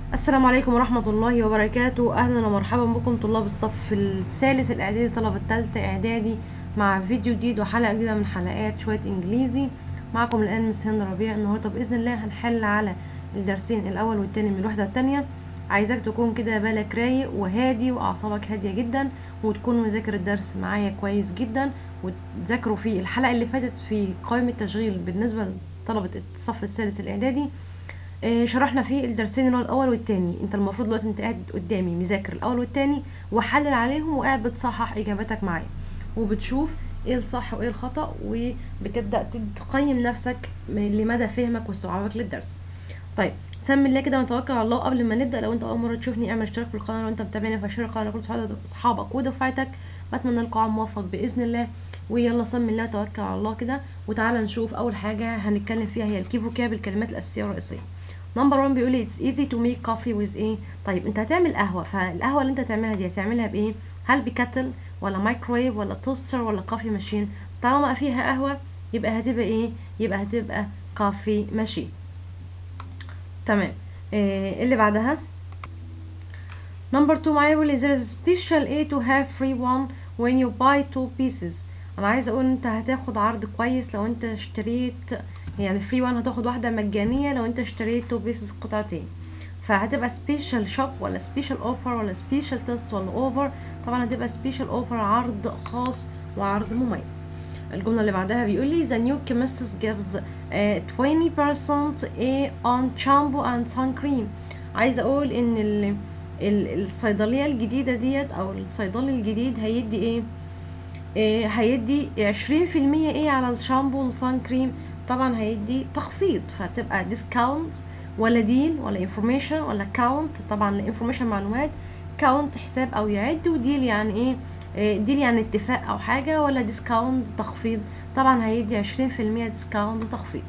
السلام عليكم ورحمة الله وبركاته أهلا ومرحبا بكم طلاب الصف الثالث الإعدادي طلبة التالتة إعدادي مع فيديو جديد وحلقة جديدة من حلقات شوية إنجليزي معكم الآن مس هند ربيع النهاردة بإذن الله هنحل على الدرسين الأول والتاني من الوحدة التانية عايزاك تكون كده بالك رايق وهادي وأعصابك هادية جدا وتكون مذاكر الدرس معايا كويس جدا وتذاكروا في الحلقة اللي فاتت في قائمة تشغيل بالنسبة لطلبة الصف الثالث الإعدادي آه، شرحنا فيه الدرسين اللي هو الاول والتاني انت المفروض دلوقتي انت قاعد قدامي مذاكر الاول والتاني وحلل عليهم وقاعد بتصحح اجاباتك معايا وبتشوف ايه الصح وايه الخطا وبتبدا تقيم نفسك لمدى فهمك واستوعابك للدرس طيب سمي الله كده ونتوكل على الله قبل ما نبدا لو انت اول مره تشوفني اعمل اشتراك في القناه لو انت متابعني فشير القناه لكل اصحابك ودفعتك بتمنى لكم عام موفق باذن الله ويلا سمي الله توكل على الله كده وتعالى نشوف اول حاجه هنتكلم فيها هي الكي فوكاب الكلمات الاساسيه والرئيسيه نمبر 1 بيقول لي it's easy to make coffee with ايه طيب انت هتعمل قهوه فالقهوه اللي انت هتعملها دي هتعملها بايه هل بكاتل ولا مايكرويف ولا توستر ولا كوفي ماشين طالما فيها قهوه يبقى هتبقى ايه يبقى هتبقى كوفي ماشين تمام إيه اللي بعدها نمبر 2 معايا بيقول لي there is special a to have free one when you buy two pieces انا عايزه اقول انت هتاخد عرض كويس لو انت اشتريت يعني فري وان هتاخد واحدة مجانية لو انت اشتريت تو بيسز قطعتين فهتبقى سبيشال شوب ولا سبيشال اوفر ولا سبيشال تيست ولا اوفر طبعا هتبقى سبيشال اوفر عرض خاص وعرض مميز الجملة اللي بعدها بيقول لي the new chemist gives uh, 20% A on shampoo and sun cream عايزة اقول ان ال ال الصيدلية الجديدة ديت او الصيدلي الجديد هيدي ايه, إيه هيدي عشرين في المية ايه على الشامبو والسان كريم طبعا هيدي تخفيض فتبقى ديسكاونت ولا ديل ولا انفورميشن ولا كاونت طبعا انفورميشن معلومات كاونت حساب او يعد وديل يعني ايه ديل يعني اتفاق او حاجه ولا ديسكاونت تخفيض طبعا هيدي عشرين في المية ديسكاونت تخفيض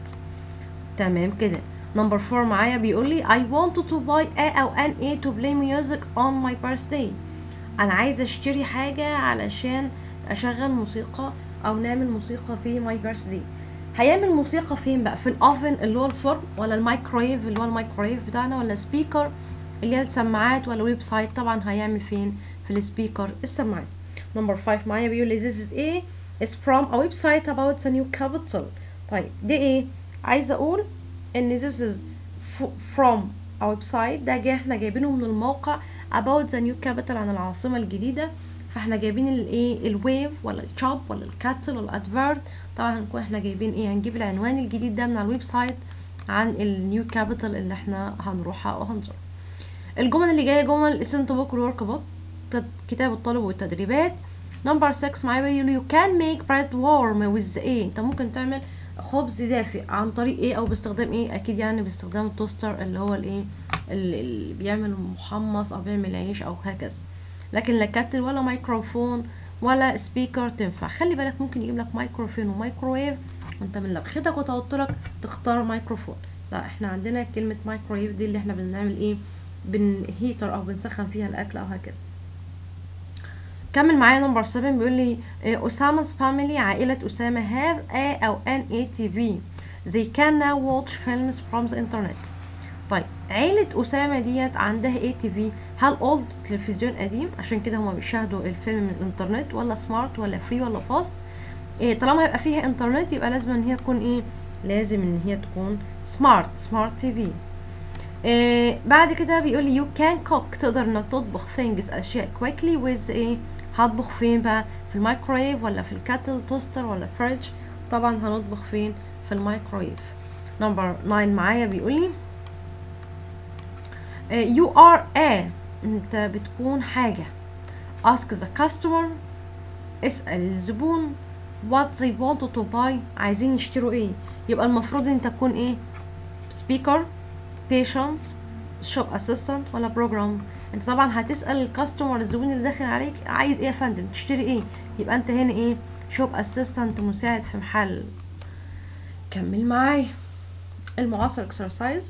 تمام كده نمبر فور معايا بيقول لي I wanted to buy A أو an A to play music on my birthday أنا عايزة أشتري حاجة علشان أشغل موسيقى أو نعمل موسيقى في my birthday هيعمل موسيقى فين بقى في الاوفن اللي هو الفرن ولا الميكرويف اللي هو الميكرويف بتاعنا ولا سبيكر اللي هي السماعات ولا ويب سايت طبعا هيعمل فين في السبيكر السماعات نمبر 5 معايا بيقول لي this is ايه is from a website about the new capital طيب دي ايه عايزه اقول ان this is from a website ده جاي احنا جايبينه من الموقع about the new capital عن العاصمه الجديده فاحنا جايبين الايه الويف ولا الشوب ولا الكاتل ولا الادفيرت طبعا هنكون احنا جايبين ايه هنجيب العنوان الجديد ده من على الويب سايت عن النيو كابيتال اللي احنا هنروحها وهنزورها الجمل اللي جايه جمل اسنت بوك والورك بوك كتاب الطالب والتدريبات نمبر 6 معايا بيقول يو كان ميك بريد وورم ويز ايه انت ممكن تعمل خبز دافئ عن طريق ايه او باستخدام ايه اكيد يعني باستخدام التوستر اللي هو الايه اللي بيعمل محمص او بيعمل عيش او هكذا لكن لا كاتل ولا ميكروفون ولا سبيكر تنفع خلي بالك ممكن يجيب لك مايكروفون ومايكرويف وانت من لبختك وتوترك تختار مايكروفون لا احنا عندنا كلمة مايكرويف دي اللي احنا بنعمل ايه بنهيتر او بنسخن فيها الاكل او هكذا كمل معايا نمبر 7 بيقول لي اسامه's family عائلة اسامة have a او an a TV they can now watch films from the internet طيب عيلة أسامة ديت عندها اي تي في هل اولد تلفزيون قديم عشان كده هما بيشاهدوا الفيلم من الانترنت ولا سمارت ولا فري ولا فاست إيه طالما هيبقى فيها انترنت يبقى لازم ان هي تكون ايه لازم ان هي تكون سمارت سمارت تي في إيه بعد كده بيقول لي يو كان كوك تقدر انك تطبخ things اشياء كويكلي ويز ايه هطبخ فين بقى في الميكرويف ولا في الكاتل توستر ولا فريج طبعا هنطبخ فين في الميكرويف نمبر 9 معايا بيقول لي you are a انت بتكون حاجة ask the customer اسأل الزبون what they want to buy عايزين يشتروا ايه يبقى المفروض انت تكون ايه speaker patient shop assistant ولا program انت طبعا هتسأل الكاستمر الزبون اللي داخل عليك عايز ايه يا فندم تشتري ايه يبقى انت هنا ايه shop assistant مساعد في محل كمل معايا المعاصر exercise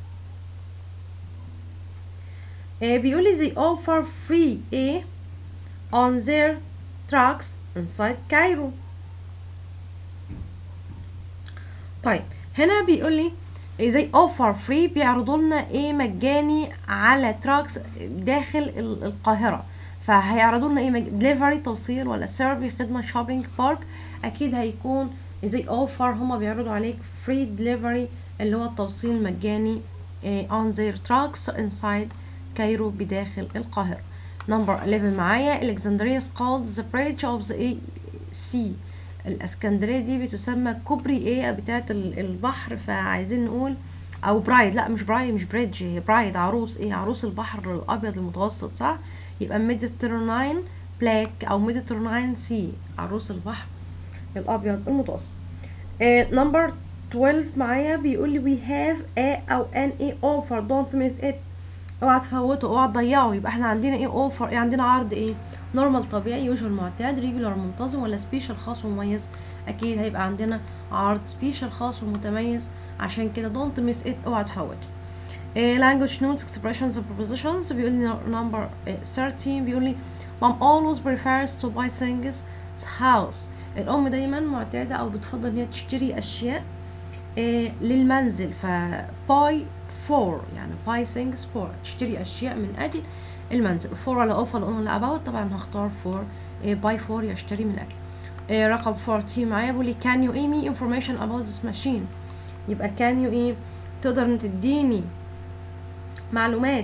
بيقول لي they offer free A on their trucks inside Cairo طيب هنا بيقول لي زي اوفر فري بيعرضوا لنا ايه مجاني على تراكس داخل ال- القاهره فهيعرضوا لنا ايه دليفري توصيل ولا سيرفي خدمه شوبينج بارك اكيد هيكون زي اوفر هما بيعرضوا عليك فري دليفري اللي هو التوصيل المجاني إيه on their trucks inside كايرو بداخل القاهره نمبر 11 معايا الكسندريا is called the bridge of the sea الاسكندريه دي بتسمى كوبري ايه بتاعت ال- البحر فعايزين نقول او برايد لا مش برايد مش بريدج هي برايد عروس ايه عروس البحر الابيض المتوسط صح يبقى ميديتروناين بلاك او ميديتروناين سي عروس البحر الابيض المتوسط نمبر 12 معايا بيقول لي we have a او an a offer don't miss it اوعى تفوته اوعى تضيعه يبقى احنا عندنا ايه اوفر ايه عندنا عرض ايه نورمال طبيعي يوجوال معتاد ريجولار منتظم ولا سبيشال خاص ومميز اكيد هيبقى عندنا عرض سبيشال خاص ومتميز عشان كده دونت ميس ات اوعى تفوته إيه language notes expressions and prepositions بيقول لي number إيه 13 بيقول لي mom always prefers to buy things house الام دايما معتاده او بتفضل ان هي تشتري اشياء إيه للمنزل ف buy for يعني buy things for تشتري اشياء من اجل المنزل for ولا off ولا on ولا about طبعا هختار for إيه buy for يشتري من اجل إيه رقم 14 معايا بيقول لي can you give me information about this machine يبقى can you ايه تقدر ان تديني معلومات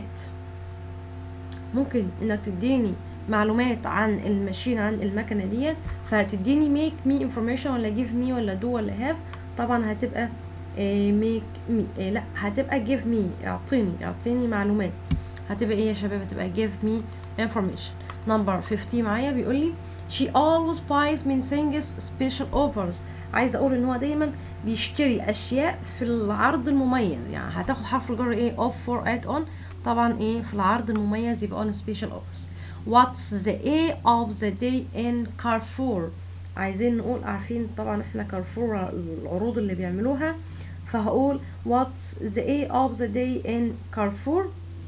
ممكن انك تديني معلومات عن الماشين عن المكنه ديت فتديني make me information ولا give me ولا do ولا have طبعا هتبقى إيه make me إيه لا هتبقى give me اعطيني اعطيني معلومات هتبقى ايه يا شباب هتبقى give me information number 50 معايا بيقول لي she always buys من things special offers عايزه اقول ان هو دايما بيشتري اشياء في العرض المميز يعني هتاخد حرف الجر ايه off for add on طبعا ايه في العرض المميز يبقى on special offers what's the A of the day in Carrefour عايزين نقول عارفين طبعا احنا كارفور العروض اللي بيعملوها فهقول what's the A of the day in Carrefour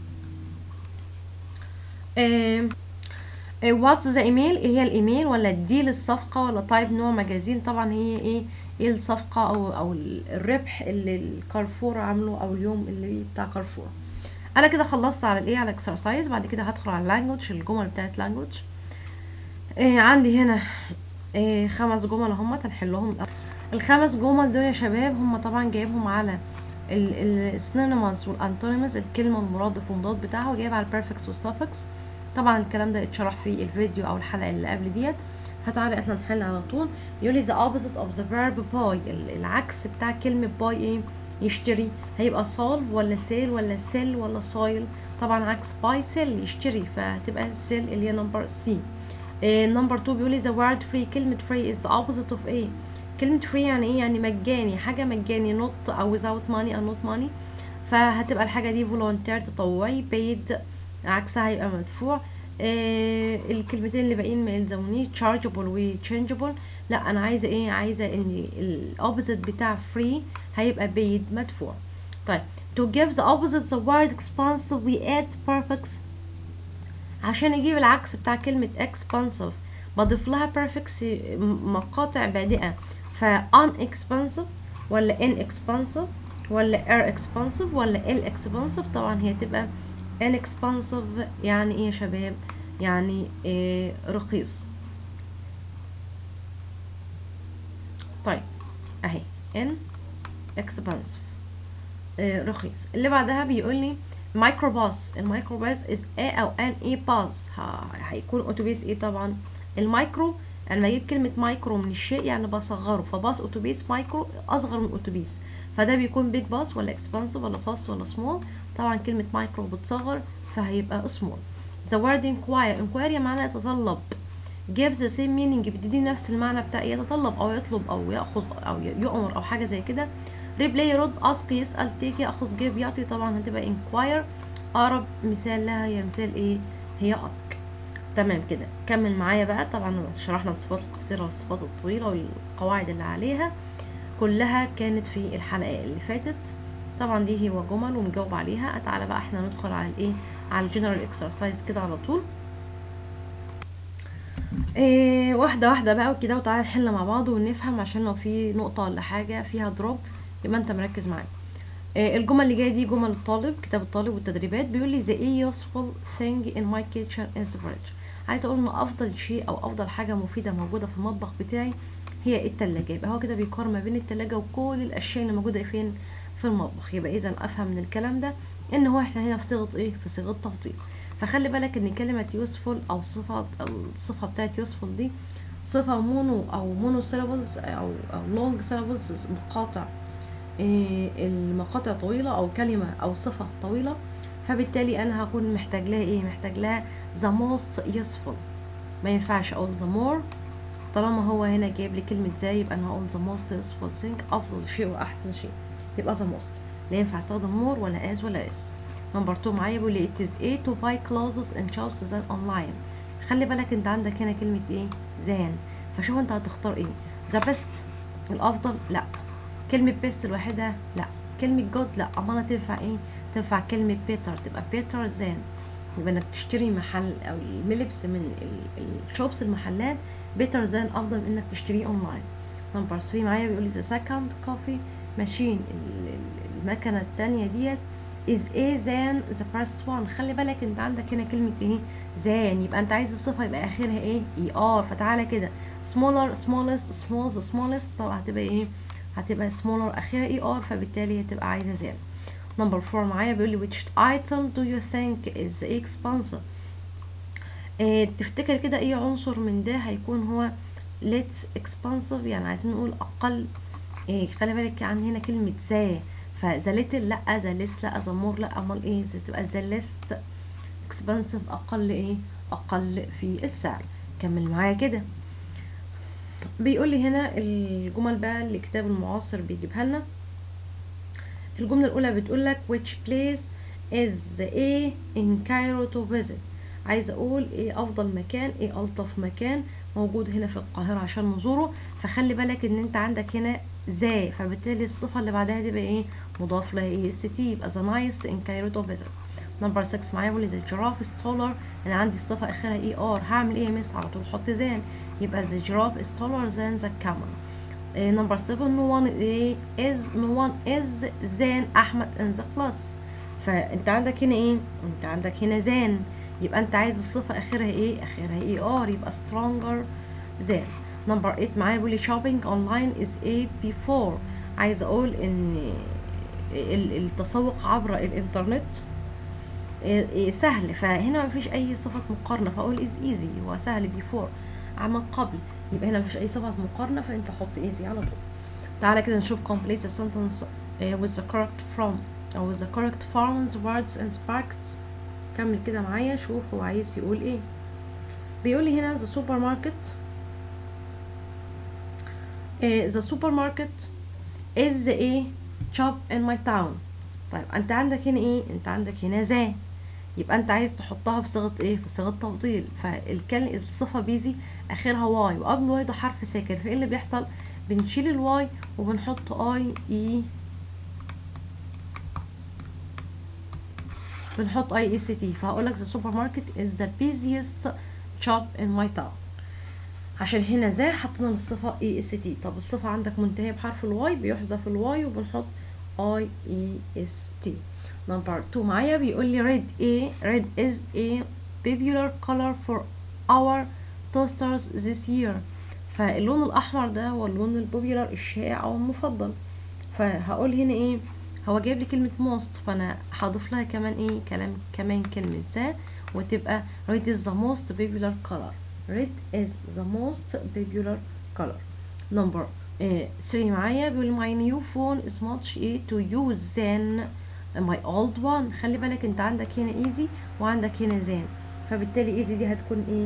آه واتس ذا ايميل ايه هي الايميل ولا الديل الصفقه ولا تايب نوع مجازين طبعا هي ايه ايه الصفقه او او الربح اللي الكارفور عامله او اليوم اللي بتاع كارفور انا كده خلصت على الايه على الاكسرسايز بعد كده هدخل على اللانجوج الجمل بتاعت لانجوج إيه عندي هنا إيه خمس جمل هم هنحلهم الخمس جمل دول يا شباب هم طبعا جايبهم على السينونيمز والانتونيمز الكلمه المرادف والمضاد بتاعها وجايب على البريفكس والسفكس طبعا الكلام ده اتشرح في الفيديو او الحلقه اللي قبل ديت فتعالى احنا نحل على طول يقول لي the opposite of the verb buy العكس بتاع كلمه buy ايه يشتري هيبقى solve ولا sell ولا sell ولا soil طبعا عكس buy sell يشتري فهتبقى sell اللي هي نمبر سي نمبر 2 بيقول لي the word free كلمه free is the opposite of ايه كلمه free يعني ايه يعني مجاني حاجه مجاني not او without money او not money فهتبقى الحاجه دي volunteer تطوعي paid عكسها هيبقى مدفوع آه الكلمتين اللي باقيين ما يلزمونيش chargeable و changeable لا انا عايزه ايه عايزه ان الاوبوزيت بتاع free هيبقى paid مدفوع طيب to give the opposite the word expansive we add perfects عشان اجيب العكس بتاع كلمة expansive بضيف لها prefix مقاطع بادئة ف unexpansive ولا inexpansive ولا air expansive ولا ill expansive طبعا هي تبقى inexpensive يعني ايه يا شباب يعني إيه رخيص طيب اهي in expensive إيه رخيص اللي بعدها بيقول لي مايكروباص الميكروباص is a او an a باص هيكون اتوبيس ايه طبعا المايكرو انا بجيب كلمة مايكرو من الشيء يعني بصغره فباص اتوبيس مايكرو اصغر من اتوبيس فده بيكون بيج باص ولا اكسبانسيف ولا فاست ولا سمول طبعا كلمة مايكرو بتصغر فهيبقى سمول the word inquire inquire معنى يتطلب gives the same meaning بتدي نفس المعنى بتاع يتطلب او يطلب او ياخذ او يؤمر او حاجه زي كده ريبلاي يرد ask يسال take ياخذ give يعطي طبعا هتبقى inquire اقرب مثال لها هي مثال ايه هي ask تمام كده كمل معايا بقى طبعا شرحنا الصفات القصيره والصفات الطويله والقواعد اللي عليها كلها كانت في الحلقه اللي فاتت طبعا دي هو جمل ونجاوب عليها تعالى بقى احنا ندخل على الايه على الجنرال اكسرسايز كده على طول إيه واحده واحده بقى وكده وتعالى نحل مع بعض ونفهم عشان لو في نقطه ولا حاجه فيها دروب يبقى انت مركز معايا آه الجمل اللي جايه دي جمل الطالب كتاب الطالب والتدريبات بيقول لي the a useful thing in my kitchen is the fridge عايزه اقول ان افضل شيء او افضل حاجه مفيده موجوده في المطبخ بتاعي هي التلاجة يبقى هو كده بيقارن ما بين التلاجة وكل الاشياء اللي موجوده فين في المطبخ يبقى اذا افهم من الكلام ده ان هو احنا هنا في صيغه ايه في صيغه تفضيل فخلي بالك ان كلمه useful او صفه الصفه بتاعت useful دي صفه مونو او مونو syllables او او long syllables مقاطع إيه المقاطع طويله او كلمه او صفه طويله فبالتالي انا هكون محتاج لها ايه محتاج لها the most useful ما ينفعش اقول the more طالما هو هنا جايب لي كلمة زي يبقى انا هقول the most useful thing افضل شيء واحسن شيء يبقى the most لا ينفع استخدم more ولا as ولا is نمبر 2 معايا بيقول لي it is a to buy clothes in shops than online خلي بالك انت عندك هنا كلمة ايه than فشوف انت هتختار ايه the best الافضل لا كلمة best لوحدها لا كلمة good لا امال تنفع ايه تنفع كلمة better تبقى better than يبقى انك تشتري محل او الملبس من الشوبس المحلات better than افضل من انك تشتريه اونلاين نمبر 3 معايا بيقول لي the second coffee machine المكنة التانية ديت is a than the first one خلي بالك انت عندك هنا كلمة ايه than يبقى انت عايز الصفة يبقى اخرها ايه er فتعالى كده smaller smallest smalls smallest طبعا هتبقى ايه هتبقى smaller اخرها er فبالتالي هتبقى عايزة than نمبر 4 معايا بيقول لي which item do you think is expensive إيه تفتكر كده اي عنصر من ده هيكون هو less expensive يعني عايزين نقول اقل إيه خلي بالك عن هنا كلمة ذا فذا little لا ذا less لا ذا more لا امال ايه تبقى ذا less expensive اقل ايه اقل في السعر كمل معايا كده بيقول لي هنا الجمل بقى اللي كتاب المعاصر بيجيبها لنا الجملة الأولى بتقول لك which place is a in Cairo to visit عايزة أقول إيه أفضل مكان إيه ألطف مكان موجود هنا في القاهرة عشان نزوره فخلي بالك إن أنت عندك هنا ذا فبالتالي الصفة اللي بعدها تبقى إيه مضاف لها إيه اس تي يبقى the nice in Cairo to visit نمبر 6 معايا بيقول لي the giraffe is taller أنا عندي الصفة آخرها إي آر هعمل إيه يا مس على طول حط ذان يبقى the giraffe is taller than the camel نمبر 7 no one is no one is than احمد in the class فانت عندك هنا ايه انت عندك هنا than يبقى انت عايز الصفه اخرها ايه اخرها اي ار يبقى stronger than نمبر 8 معايا بيقول لي shopping online is a before عايز اقول ان التسوق عبر الانترنت سهل فهنا مفيش اي صفه مقارنه فاقول is easy هو سهل before عمل قبل يبقى هنا مفيش اي صفة مقارنة فانت حط easy على طول تعالى كده نشوف complete the sentence uh, with the correct from او with the correct forms words and sparks كمل كده معايا شوف هو عايز يقول ايه بيقول لي هنا the supermarket uh, the supermarket is a shop in my town طيب انت عندك هنا ايه انت عندك هنا ذا يبقى انت عايز تحطها في صيغه ايه في صيغه تفضيل فالكلمه الصفه بيزي اخرها واي وقبل الواي ده حرف ساكن فايه اللي بيحصل بنشيل الواي وبنحط اي اي بنحط اي اس تي فهقول لك the supermarket is the busiest shop in my town عشان هنا ذا حطينا الصفه اي اس تي طب الصفه عندك منتهيه بحرف الواي بيحذف الواي وبنحط اي اي اس تي نمبر 2 معايا بيقول لي red a red is a popular color for our toasters this year فاللون الاحمر ده هو اللون البوبيلر الشائع او المفضل فهقول هنا ايه هو جايب لي كلمه most فانا هضيف لها كمان ايه كلام كمان كلمه ذا وتبقى red is the most popular color red is the most popular color number 3 معايا بيقول my new phone is much easier to use than my old one خلي بالك انت عندك هنا easy وعندك هنا than فبالتالي easy دي هتكون ايه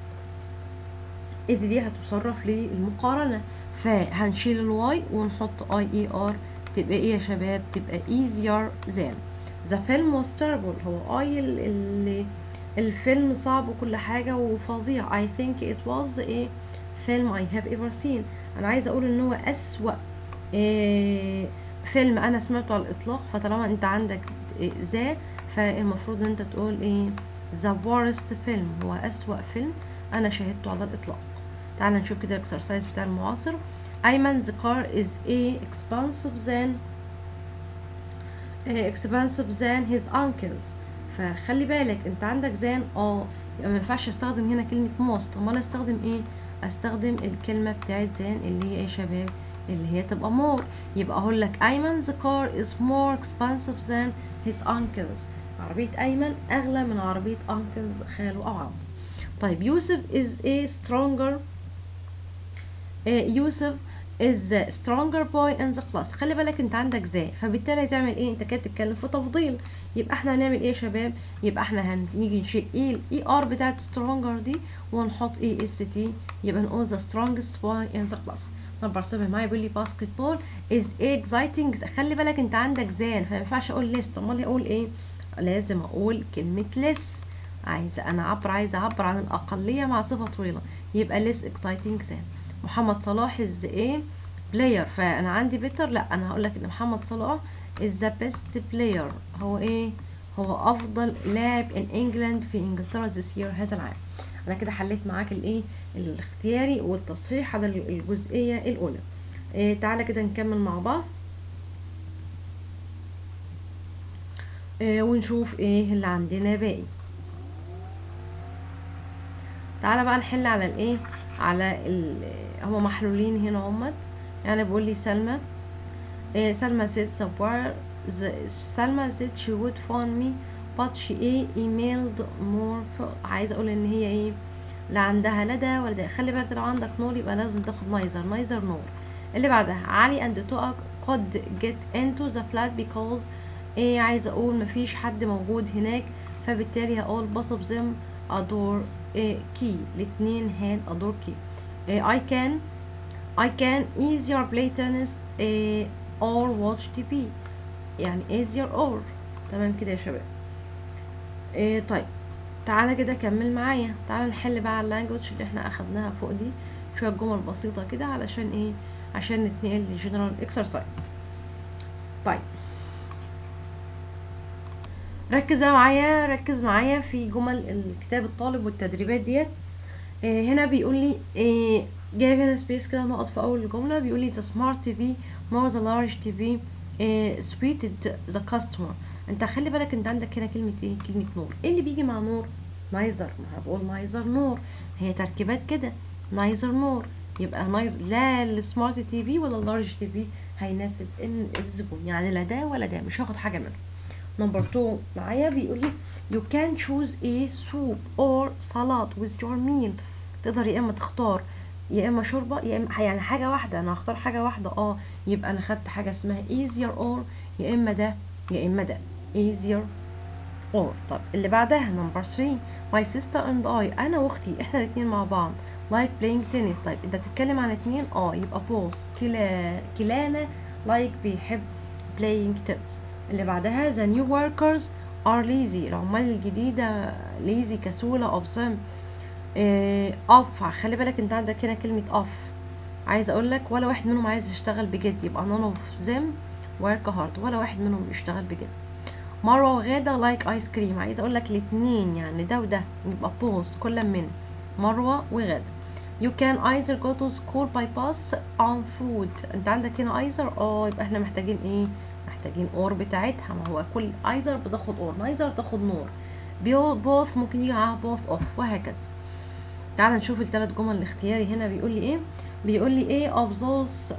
ايزي دي هتصرف للمقارنة فهنشيل الواي ونحط اي اي ار تبقى ايه يا شباب تبقى easier than the film was terrible هو اي ال ال الفيلم صعب وكل حاجة وفظيع I think it was a film I have ever seen انا عايزة اقول ان هو اسوأ إيه فيلم انا سمعته على الاطلاق فطالما انت عندك ذا إيه فالمفروض ان انت تقول ايه the worst film هو اسوأ فيلم انا شاهدته على الاطلاق تعال نشوف كده الاكسرسايز بتاع المعاصر ايمن the car is a expensive than آه، expensive than his uncles فخلي بالك انت عندك than اه يبقى ما ينفعش استخدم هنا كلمة most امال استخدم ايه استخدم الكلمة بتاعت than اللي هي ايه يا شباب اللي هي تبقى more يبقى اقول لك ايمن's car is more expensive than his uncles عربية ايمن اغلى من عربية uncles خاله او عمه طيب يوسف is a stronger آه، يوسف is the stronger boy in the class خلي بالك انت عندك ذا فبالتالي هتعمل ايه انت كده بتتكلم في تفضيل يبقى احنا هنعمل ايه يا شباب يبقى احنا هنيجي نشيل ايه الاي ار بتاعت stronger دي ونحط اي اس تي يبقى نقول the strongest boy in the class نمبر 7 معايا بيقول لي basketball is exciting خلي بالك انت عندك ذان فما ينفعش اقول list امال اقول ايه لازم اقول كلمة less عايزة انا اعبر عايزة اعبر عن الاقلية مع صفة طويلة يبقى less exciting than محمد صلاح is ايه بلاير فانا عندي بيتر لا انا هقول لك ان محمد صلاح is the best player هو ايه هو افضل لاعب in England في انجلترا this year هذا العام انا كده حليت معاك الايه الاختياري والتصحيح على الجزئيه الاولى إيه تعالى كده نكمل مع بعض إيه ونشوف ايه اللي عندنا باقي تعالى بقى نحل على الايه على ال هما محلولين هنا همت يعني بيقول لي سلمى إيه سلمى said the word the سلمى said she would phone me but she ايه emailed more عايزه اقول ان هي ايه لا عندها لا ده ولا ده خلي بالك لو عندك نور يبقى لازم تاخد نايزر نايزر نور اللي بعدها علي and توأك could get into the flat because ايه عايزه اقول مفيش حد موجود هناك فبالتالي هقول بصب زم ادور إيه كي الاتنين هاد ادور كي إيه I can I can easier play tennis إيه or watch TV يعني easier or تمام كده يا شباب إيه طيب تعالى كده كمل معايا تعالى نحل بقى على اللانجوج اللي احنا اخدناها فوق دي شويه جمل بسيطه كده علشان ايه عشان نتنقل للجنرال اكسرسايز طيب ركز بقى معايا ركز معايا في جمل الكتاب الطالب والتدريبات ديت إيه هنا بيقول لي إيه جايب هنا سبيس كده نقط في اول الجمله بيقول لي the smart TV nor the large TV إيه suited the customer انت خلي بالك انت عندك هنا كلمه ايه كلمه نور ايه اللي بيجي مع نور نايزر ما بقول نايزر نور هي تركيبات كده نايزر نور يبقى نايز لا السمارت تي في ولا اللارج تي في هيناسب ان الزبون يعني لا ده ولا ده مش هاخد حاجه منهم نمبر 2 معايا بيقول لي you can choose a soup or salad with your meal تقدر يا اما تختار يا اما شوربه يا اما يعني حاجه واحده انا هختار حاجه واحده اه يبقى انا خدت حاجه اسمها easier or يا اما ده يا اما ده easier or طب اللي بعدها نمبر 3 my sister and I انا واختي احنا الاتنين مع بعض like playing tennis طيب انت بتتكلم عن اتنين اه يبقى both كلا كلانا like بيحب playing tennis اللي بعدها the new workers are lazy العمال الجديدة lazy كسولة obscene إيه off خلي بالك انت عندك هنا كلمة off عايز اقول لك ولا واحد منهم عايز يشتغل بجد يبقى none of them work hard ولا واحد منهم يشتغل بجد مروة وغادة لايك ايس كريم عايزه اقول لك الاتنين يعني ده وده يبقى بوز كل من مروة وغادة you can either go to school by bus on foot انت عندك هنا either اه يبقى احنا محتاجين ايه محتاجين اور بتاعتها ما هو كل either بتاخد اور neither تاخد نور both ممكن يجي معاها both off وهكذا تعال نشوف الثلاث جمل الاختياري هنا بيقول لي ايه بيقول لي ايه of those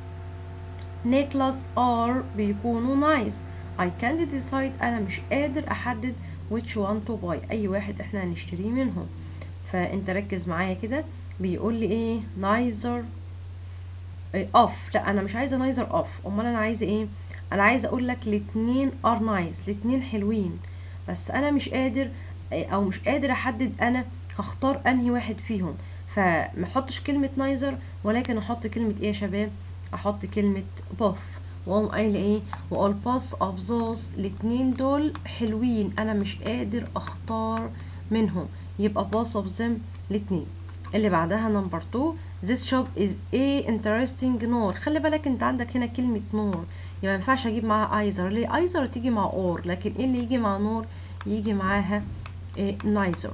necklace are بيكونوا nice I can't decide أنا مش قادر أحدد which one to buy أي واحد إحنا هنشتريه منهم فأنت ركز معايا كده بيقول لي إيه neither إيه off لا أنا مش عايزة neither off أمال أنا عايزة إيه أنا عايزة أقول لك الاتنين are nice الاتنين حلوين بس أنا مش قادر أو مش قادر أحدد أنا هختار أنهي واحد فيهم فمحطش كلمة neither ولكن أحط كلمة إيه يا شباب أحط كلمة both واقوم قايله ايه واقول باس اوف ذوز الاتنين دول حلوين انا مش قادر اختار منهم يبقى باس اوف ذم الاتنين اللي بعدها نمبر 2 this shop is a interesting نور خلي بالك انت عندك هنا كلمة نور يبقى مينفعش اجيب معاها ايزر ليه ايزر تيجي مع اور لكن ايه اللي يجي مع نور يجي معاها إيه نايزر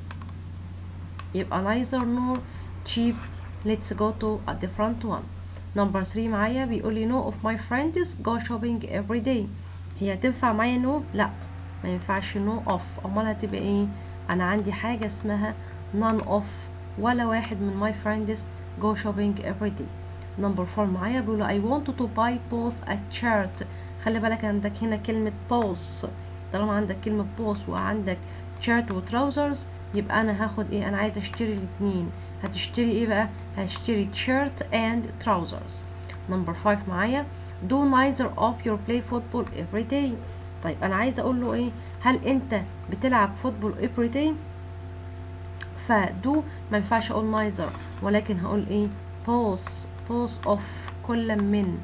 يبقى نايزر نور cheap let's go to a different one نمبر 3 معايا بيقول لي no of my friends go shopping every day هي تنفع معايا no لا ما ينفعش no of امال هتبقى ايه انا عندي حاجه اسمها none of ولا واحد من my friends go shopping every day نمبر 4 معايا بيقول I want to buy both a shirt خلي بالك عندك هنا كلمة both طالما عندك كلمة both وعندك shirt وتراوزرز يبقى انا هاخد ايه انا عايزة اشتري الاتنين هتشتري ايه بقى هشتري shirt and trousers نمبر 5 معايا do neither of your play football every day طيب انا عايزة اقول له ايه هل انت بتلعب فوتبول every day فدو ما ينفعش اقول neither ولكن هقول ايه both both of كل من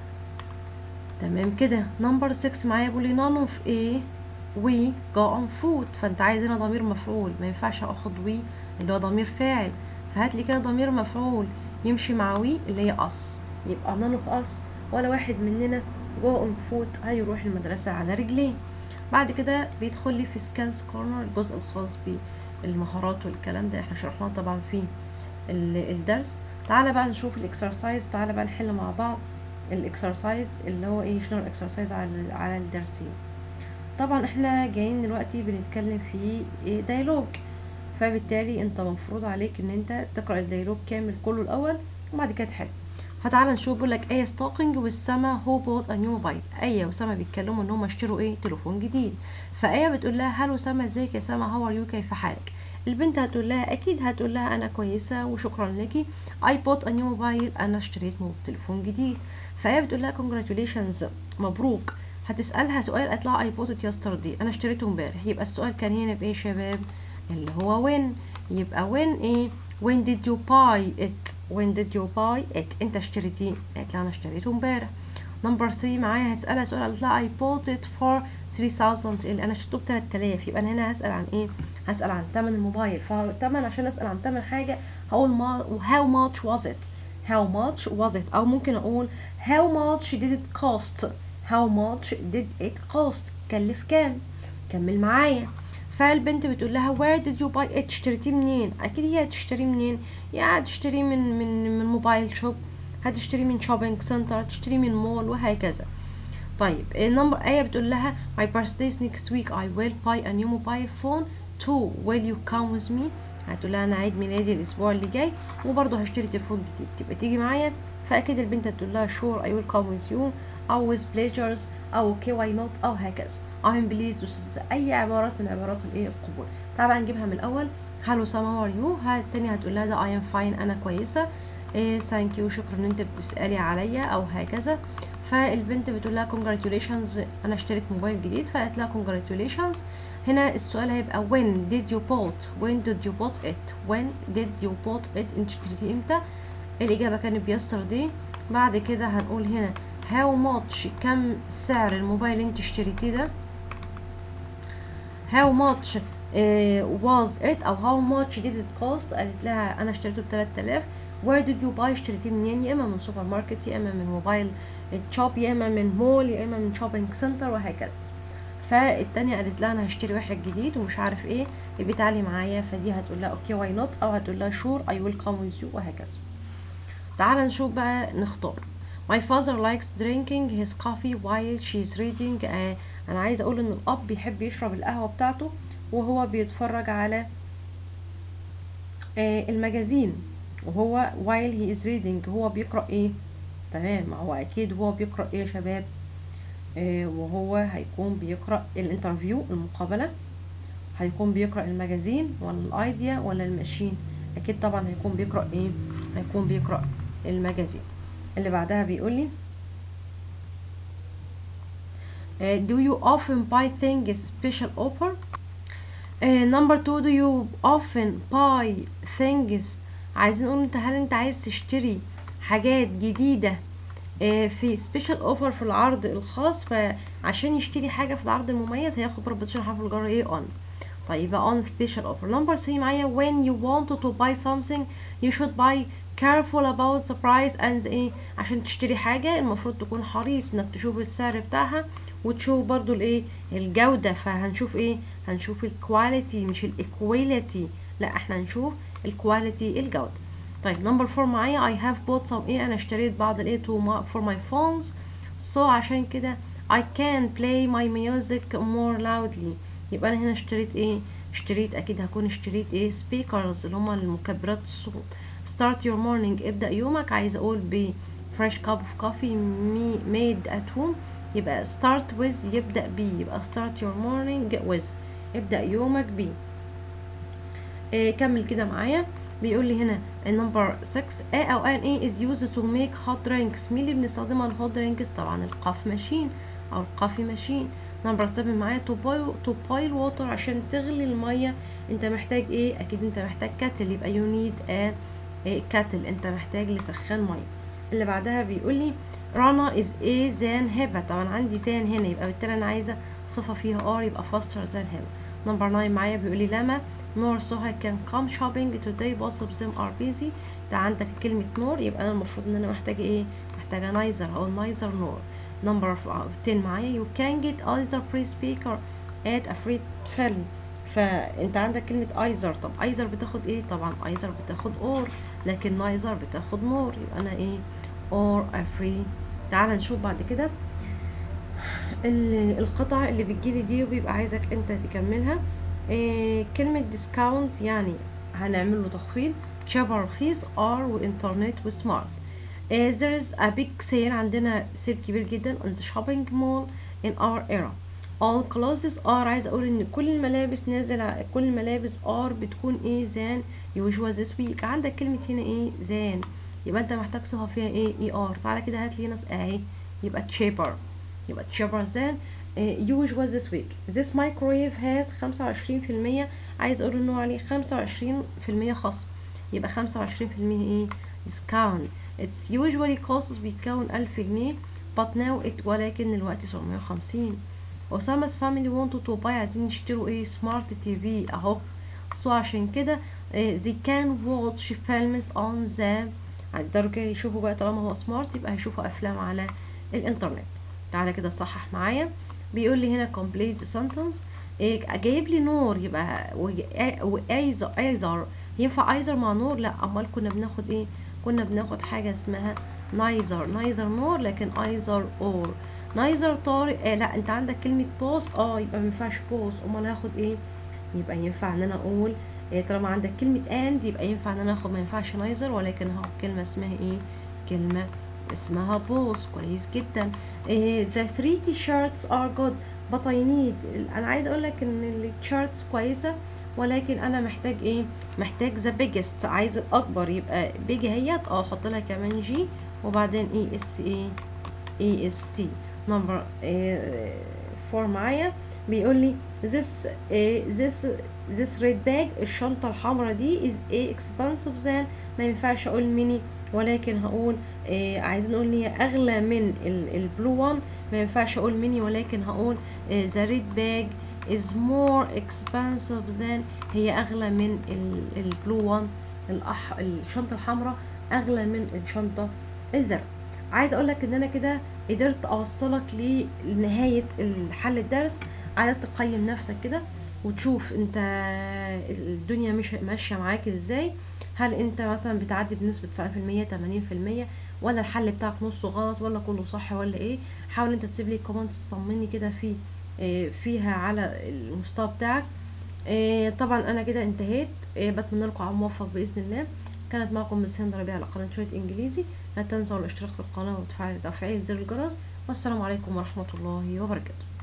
تمام كده نمبر 6 معايا بيقول لي none of a we go on food فانت عايز هنا ضمير مفعول ما ينفعش اخد we اللي هو ضمير فاعل فهات لي كده ضمير مفعول يمشي مع we اللي هي us يبقى none of us ولا واحد مننا go on food هيروح المدرسة على رجليه بعد كده بيدخل لي في سكانس كورنر الجزء الخاص بالمهارات والكلام ده احنا شرحناه طبعا في الدرس تعالى بقى نشوف الاكسرسايز تعالى بقى نحل مع بعض الاكسرسايز اللي هو ايه شنو الاكسرسايز على على الدرسين طبعا احنا جايين دلوقتي بنتكلم في إيه ديالوج فبالتالي انت مفروض عليك ان انت تقرا الديالوج كامل كله الاول وبعد كده تحل فتعالى نشوف بيقول لك ايه ستوكينج والسما هو بوت ا نيو موبايل ايه وسما بيتكلموا ان هم اشتروا ايه تليفون جديد فايه بتقول لها هلو سما ازيك يا سما هاو ار يو كيف حالك البنت هتقول لها اكيد هتقول لها انا كويسه وشكرا لك اي بوت ا نيو موبايل انا اشتريت تليفون جديد فهي بتقول لها congratulations مبروك هتسالها سؤال قالت لها اي بوت ات يستردي انا اشتريته امبارح يبقى السؤال كان هنا بايه يا شباب اللي هو when يبقى when ايه when did you buy it when did you buy it انت اشتريتيه قالت لها انا اشتريته امبارح نمبر 3 معايا هتسالها سؤال قالت لها I bought it for 3000 اللي انا اشتريته ب 3000 يبقى انا هنا هسال عن ايه هسال عن ثمن الموبايل فالثمن عشان اسال عن ثمن حاجه هقول ما how much was it how much was it او ممكن اقول how much did it cost how much did it cost كلف كام كمل معايا فالبنت بتقول لها where did you buy it اشتريتيه منين اكيد هي هتشتريه منين يا هتشتريه من من من موبايل شوب هتشتريه من شوبينج سنتر هتشتريه من مول وهكذا طيب النمبر ايه بتقول لها my birthday is next week I will buy a new mobile phone too will you come with me هتقول لها انا عيد ميلادي الاسبوع اللي جاي وبرضه هشتري تليفون جديد تبقى تيجي معايا فاكيد البنت هتقول لها sure I will come with you او with pleasures او okay why not او هكذا I'm pleased اي عبارات من عبارات الايه القبول طبعا نجيبها من الاول hello سما are you التانية هتقول لها ده I am fine انا كويسة إيه thank you شكرا ان انت بتسألي عليا او هكذا فالبنت بتقول لها congratulations انا اشتريت موبايل جديد فقالت لها congratulations هنا السؤال هيبقى when did you bought when did you bought it when did you bought it انت اشتريتيه امتى الاجابه كانت yesterday بعد كده هنقول هنا how much كم سعر الموبايل اللي انت اشتريتيه ده how much uh, was it او how much did it cost قالت لها انا اشتريته ب 3000 where did you buy اشتريتيه منين يا اما من سوبر ماركت يا اما من موبايل شوب يا اما من مول يا اما من شوبينج سنتر وهكذا فالتانية قالت لها انا هشتري واحد جديد ومش عارف ايه يبقى تعالي معايا فدي هتقول لها اوكي واي نوت او هتقول لها شور اي ويل كم ويز يو وهكذا تعالى نشوف بقى نختار My father likes drinking his coffee while she's reading آه انا عايزه اقول ان الاب بيحب يشرب القهوه بتاعته وهو بيتفرج على آه المجازين وهو while he is reading هو بيقرا ايه تمام هو اكيد هو بيقرا ايه يا شباب آه وهو هيكون بيقرا الانترفيو المقابله هيكون بيقرا المجازين ولا الايديا ولا الماشين اكيد طبعا هيكون بيقرا ايه هيكون بيقرا المجازين اللي بعدها بيقول لي uh, do you often buy things special offer uh, number two do you often buy things عايزين نقول انت هل انت عايز تشتري حاجات جديدة uh, في special offer في العرض الخاص فعشان يشتري حاجة في العرض المميز هياخد رابط حرف الجر ايه on طيب on special offer number 3 معايا when you want to buy something you should buy careful about the price and ايه عشان تشتري حاجة المفروض تكون حريص انك تشوف السعر بتاعها وتشوف برضو الايه الجودة فهنشوف ايه هنشوف الكواليتي مش الايكواليتي لا احنا هنشوف الكواليتي الجودة طيب نمبر فور معايا I have bought some ايه انا اشتريت بعض الايه to my, for my phones so عشان كده I can play my music more loudly يبقى انا هنا اشتريت ايه اشتريت اكيد هكون اشتريت ايه speakers اللي هما المكبرات الصوت start your morning ابدأ يومك عايزة اقول ب fresh cup of coffee me made at home يبقى start with يبدأ بي يبقى start your morning with ابدأ يومك بي إيه كمل كده معايا بيقول لي هنا النمبر 6 A او ان ايه is used to make hot drinks مين اللي بنستخدمها الهوت درينكس طبعا القاف ماشين او القافي ماشين نمبر 7 معايا to boil to boil water عشان تغلي الميه انت محتاج ايه اكيد انت محتاج كاتل يبقى you need a, a كاتل انت محتاج لسخان ميه اللي بعدها بيقول لي رنا is a than هبه طبعا عندي than هنا يبقى بالتالي انا عايزه صفه فيها ار يبقى faster than هبه نمبر 9 معايا بيقول لي لما نور سهى can come shopping today both of them are busy ده عندك كلمة نور يبقى أنا المفروض إن أنا محتاجة إيه؟ محتاجة نايزر أو نايزر نور نمبر 10 معايا you can get either free speaker at a free film فأنت عندك كلمة ايزر طب ايزر بتاخد إيه؟ طبعا ايزر بتاخد اور لكن نايزر بتاخد نور يبقى أنا إيه؟ or a free تعال نشوف بعد كده القطع اللي بتجيلي دي وبيبقى عايزك انت تكملها إيه كلمة ديسكاونت يعني هنعمل له تخفيض شبه رخيص ار وانترنت وسمارت إيه there is a big sale عندنا سيل كبير جدا on the shopping mall in our era all clothes are عايز اقول ان كل الملابس نازل كل الملابس are بتكون ايه زان usual this week عندك كلمة هنا ايه زان يبقى انت محتاج صفة فيها ايه اي ار تعالى كده هات لي هنا اهي يبقى cheaper يبقى cheaper than usual this week this microwave has خمسة وعشرين في المية عايز اقول انه عليه خمسة وعشرين في المية خصم يبقى خمسة وعشرين في المية ايه discount it's usually costs بيتكون ألف جنيه but now it ولكن الوقت سبعمية وخمسين أسامة family wanted to buy عايزين يشتروا ايه smart TV اهو so عشان كده they can watch films on the هيقدروا كده يشوفوا بقى طالما هو سمارت يبقى هيشوفوا افلام على الانترنت تعالى كده صحح معايا بيقول لي هنا complete the sentence إيه جايب لي نور يبقى وايزر ايزر ينفع ايزر مع نور لا امال كنا بناخد ايه كنا بناخد حاجه اسمها نايزر نايزر نور لكن ايزر اور نايزر طارق آه لا انت عندك كلمه بوس اه يبقى ما ينفعش بوس امال هاخد ايه يبقى ينفع ان انا اقول إيه طالما عندك كلمه اند يبقى ينفع ان انا اخد ما ينفعش نايزر ولكن هاخد كلمه اسمها ايه كلمه اسمها بوس كويس جدا إيه the three t-shirts are good but I need انا عايز اقول لك ان التشارتس كويسه ولكن انا محتاج ايه محتاج the biggest عايز الاكبر يبقى بيج اهيت اه احط لها كمان جي وبعدين اي اس اي اي اس تي نمبر فور معايا بيقول لي this uh, this this red bag الشنطة الحمراء دي is a expensive than ما ينفعش اقول ميني ولكن هقول آه عايزين نقول ان هي اغلى من البلو وان ما ينفعش اقول ميني ولكن هقول آه the red bag is more expensive than هي اغلى من البلو وان الأح... الشنطة الحمراء اغلى من الشنطة الزرقاء عايز اقول لك ان انا كده قدرت اوصلك لنهاية حل الدرس عايزك تقيم نفسك كده وتشوف انت الدنيا مش ماشيه معاك ازاي هل انت مثلا بتعدي بنسبه 90% 80% ولا الحل بتاعك نصه غلط ولا كله صح ولا ايه حاول انت تسيب لي كومنتس تطمني كده في اه فيها على المستوى بتاعك اه طبعا انا كده انتهيت اه بتمنى لكم عام موفق باذن الله كانت معكم مس هند ربيع على قناه شويه انجليزي لا تنسوا الاشتراك في القناه وتفعيل زر الجرس والسلام عليكم ورحمه الله وبركاته